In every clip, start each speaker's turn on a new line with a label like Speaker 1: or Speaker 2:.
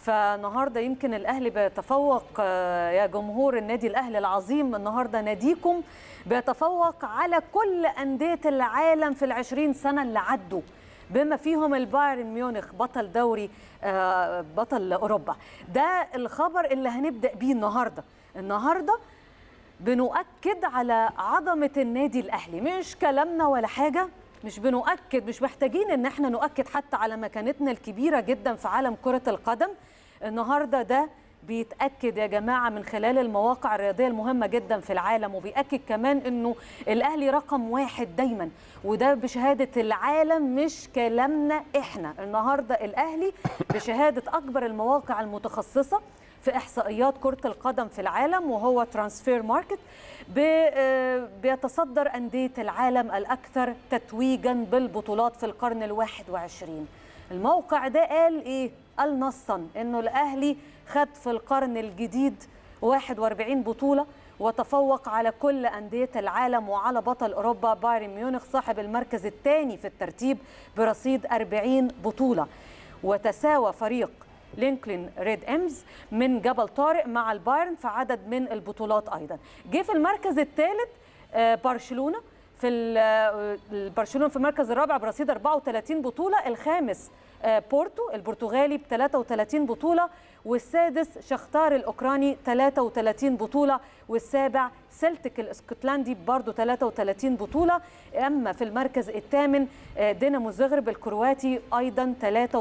Speaker 1: فالنهارده يمكن الاهلي بيتفوق آه، يا جمهور النادي الاهلي العظيم النهارده ناديكم بيتفوق على كل انديه العالم في العشرين سنه اللي عدوا بما فيهم البايرن ميونخ بطل دوري آه، بطل اوروبا ده الخبر اللي هنبدا بيه النهارده النهارده بنؤكد على عظمه النادي الاهلي مش كلامنا ولا حاجه مش بنؤكد مش محتاجين ان احنا نؤكد حتى على مكانتنا الكبيره جدا في عالم كره القدم النهارده ده بيتاكد يا جماعه من خلال المواقع الرياضيه المهمه جدا في العالم وبياكد كمان انه الاهلي رقم واحد دايما وده بشهاده العالم مش كلامنا احنا النهارده الاهلي بشهاده اكبر المواقع المتخصصه في احصائيات كره القدم في العالم وهو ترانسفير ماركت بي- آه، بيتصدر انديه العالم الاكثر تتويجا بالبطولات في القرن الواحد وعشرين الموقع ده قال ايه قال نصا انه الاهلي خد في القرن الجديد 41 بطوله وتفوق على كل أندية العالم وعلى بطل أوروبا بايرن ميونخ صاحب المركز الثاني في الترتيب برصيد 40 بطولة وتساوى فريق لينكلين ريد امز من جبل طارق مع البايرن في عدد من البطولات ايضا جه في المركز الثالث آه، برشلونه في ال- آه، برشلونه في المركز الرابع برصيد 34 بطوله الخامس آه، بورتو البرتغالي ب 33 بطوله والسادس شختار الاوكراني 33 بطوله والسابع سلتك الاسكتلندي برضه 33 بطوله اما في المركز الثامن آه، دينامو زغرب الكرواتي ايضا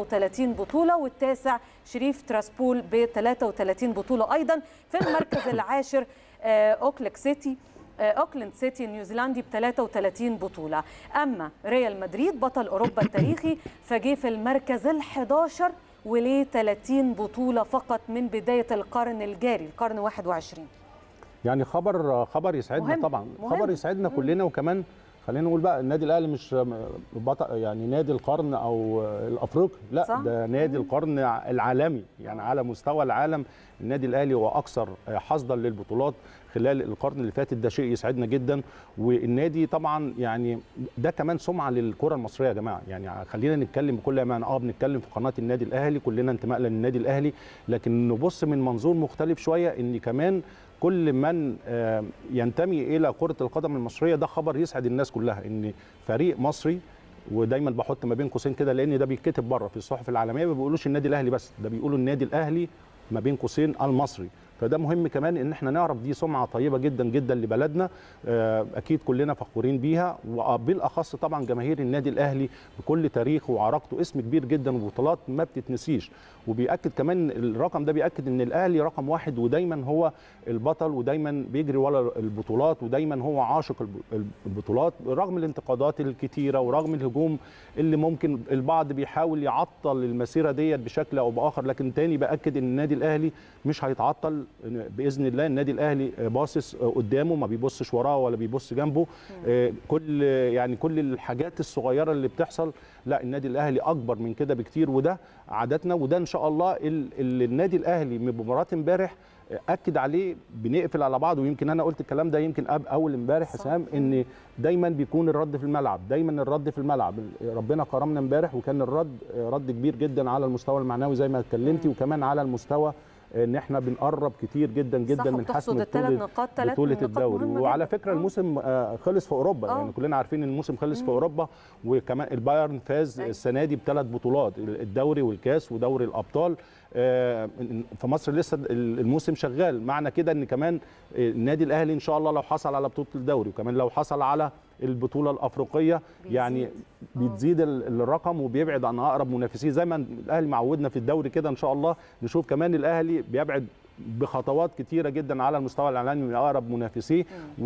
Speaker 1: 33 بطوله والتاسع شريف تراسبول ب 33 بطوله ايضا في المركز العاشر آه، اوكليك سيتي آه، اوكلاند سيتي النيوزيلندي ب 33 بطوله اما ريال مدريد بطل اوروبا التاريخي فجه في المركز ال11 وليه 30 بطوله فقط من بدايه القرن الجاري القرن 21
Speaker 2: يعني خبر خبر يسعدنا
Speaker 1: مهم.
Speaker 2: طبعا
Speaker 1: مهم.
Speaker 2: خبر يسعدنا كلنا وكمان خلينا نقول بقى النادي الاهلي مش بطل يعني نادي القرن او الافريقي لا
Speaker 1: صح.
Speaker 2: ده نادي القرن العالمي يعني على مستوى العالم النادي الاهلي هو اكثر حظا للبطولات خلال القرن اللي فاتت ده شيء يسعدنا جدا والنادي طبعا يعني ده كمان سمعه للكره المصريه يا جماعه يعني خلينا نتكلم بكل امانه اه بنتكلم في قناه النادي الاهلي كلنا انتماء للنادي الاهلي لكن نبص من منظور مختلف شويه ان كمان كل من آه، ينتمي الى كره القدم المصريه ده خبر يسعد الناس كلها ان فريق مصري ودايما بحط ما بين قوسين كده لان ده بيتكتب بره في الصحف العالميه ما بيقولوش النادي الاهلي بس ده بيقولوا النادي الاهلي ما بين قوسين المصري فده مهم كمان ان احنا نعرف دي سمعه طيبه جدا جدا لبلدنا آه، اكيد كلنا فخورين بيها وبالاخص طبعا جماهير النادي الاهلي بكل تاريخه وعراقته اسم كبير جدا وبطولات ما بتتنسيش وبياكد كمان الرقم ده بياكد ان الاهلي رقم واحد ودايما هو البطل ودايما بيجري ورا البطولات ودايما هو عاشق الب- البطولات رغم الانتقادات الكتيره ورغم الهجوم اللي ممكن البعض بيحاول يعطل المسيره ديت بشكل او باخر لكن تاني باكد ان النادي الاهلي مش هيتعطل باذن الله النادي الاهلي باصص قدامه ما بيبصش وراه ولا بيبص جنبه آه، كل يعني كل الحاجات الصغيره اللي بتحصل لا النادي الاهلي اكبر من كده بكتير وده عاداتنا وده ان شاء الله ال- ال- النادي الاهلي من مباراه امبارح اكد عليه بنقفل على بعض ويمكن انا قلت الكلام ده يمكن أب اول امبارح
Speaker 1: صح.
Speaker 2: حسام ان دايما بيكون الرد في الملعب دايما الرد في الملعب ربنا كرمنا امبارح وكان الرد رد كبير جدا على المستوى المعنوي زي ما اتكلمتي وكمان على المستوى ان احنا بنقرب كتير جدا جدا
Speaker 1: صح،
Speaker 2: من
Speaker 1: وبتحصد
Speaker 2: حسم
Speaker 1: الثلاث
Speaker 2: بطوله
Speaker 1: نقاط، ثلاث
Speaker 2: بطوله
Speaker 1: نقاط
Speaker 2: الدوري
Speaker 1: مهمة
Speaker 2: وعلى
Speaker 1: جدا.
Speaker 2: فكره
Speaker 1: آه.
Speaker 2: الموسم آه، خلص في اوروبا
Speaker 1: آه.
Speaker 2: يعني كلنا عارفين ان الموسم خلص في اوروبا وكمان البايرن فاز
Speaker 1: أيوة.
Speaker 2: السنه دي بثلاث بطولات الدوري والكاس ودوري الابطال آه، في مصر لسه الموسم شغال معنى كده ان كمان النادي الاهلي ان شاء الله لو حصل على بطوله الدوري وكمان لو حصل على البطوله الافريقيه يعني
Speaker 1: بيزيد.
Speaker 2: بتزيد ال- الرقم وبيبعد عن اقرب منافسيه زي ما الاهلي معودنا في الدوري كده ان شاء الله نشوف كمان الاهلي بيبعد بخطوات كتيره جدا على المستوى الاعلامي من اقرب منافسيه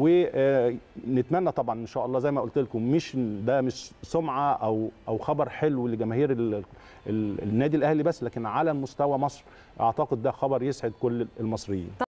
Speaker 2: ونتمنى طبعا ان شاء الله زي ما قلت لكم مش ده مش سمعه او او خبر حلو لجماهير ال- ال- النادي الاهلي بس لكن على مستوى مصر اعتقد ده خبر يسعد كل المصريين